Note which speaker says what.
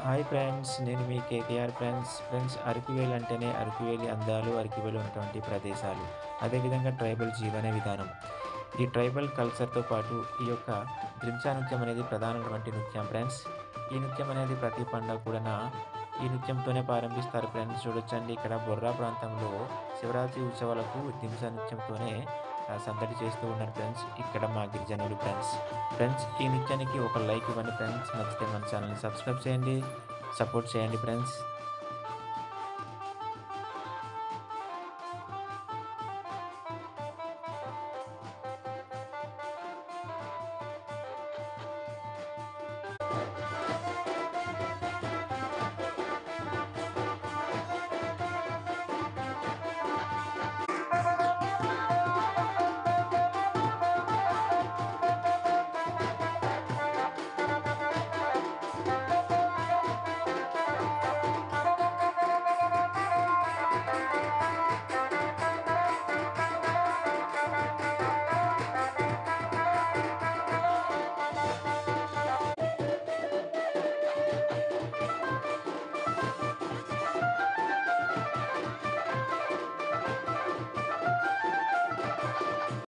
Speaker 1: hi friends నేను మీ KKR friends friends Araku valley అంటేనే అరకువేలి అందాలు అరకువేలు ఉన్నటువంటి ప్రదేశాలు అదేవిధంగా ట్రైబల్ జీవన విధానం ఈ ట్రైబల్ కల్చర్తో పాటు ఈ యొక్క ద్రింసా నృత్యం అనేది ప్రధానమైనటువంటి నృత్యం ఫ్రెండ్స్ ఈ నృత్యం అనేది ప్రతి పండుగ కూడా ఈ నృత్యంతోనే ప్రారంభిస్తారు ఫ్రెండ్స్ చూడొచ్చండి ఇక్కడ బొర్రా ప్రాంతంలో శివరాత్రి ఉత్సవాలకు దింసా నృత్యంతోనే ఆ, సందడి చేస్తూ ఉన్నారు ఫ్రెండ్స్ ఇక్కడ మా గిరిజనులు ఫ్రెండ్స్ ఫ్రెండ్స్ ఈ నృత్యానికి ఒక లైక్ ఇవ్వండి ఫ్రెండ్స్ నచ్చితే మన ఛానల్ని సబ్స్క్రైబ్ చేయండి సపోర్ట్ చేయండి ఫ్రెండ్స్